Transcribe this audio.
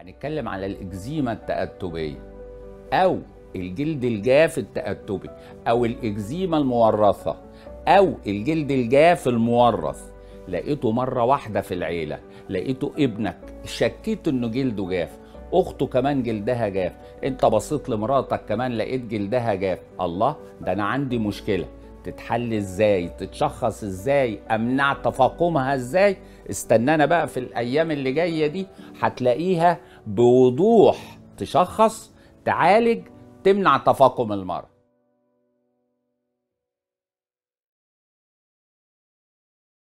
هنتكلم على الإكزيما التأتبية أو الجلد الجاف التأتبي أو الإكزيما المورثة أو الجلد الجاف المورث لقيته مرة واحدة في العيلة لقيته ابنك شكيت انه جلده جاف اخته كمان جلدها جاف انت بصيت لمراتك كمان لقيت جلدها جاف الله ده انا عندي مشكلة تتحل ازاي تتشخص ازاي امنع تفاقمها ازاي استنانا بقى في الايام اللي جايه دي هتلاقيها بوضوح تشخص تعالج تمنع تفاقم المرض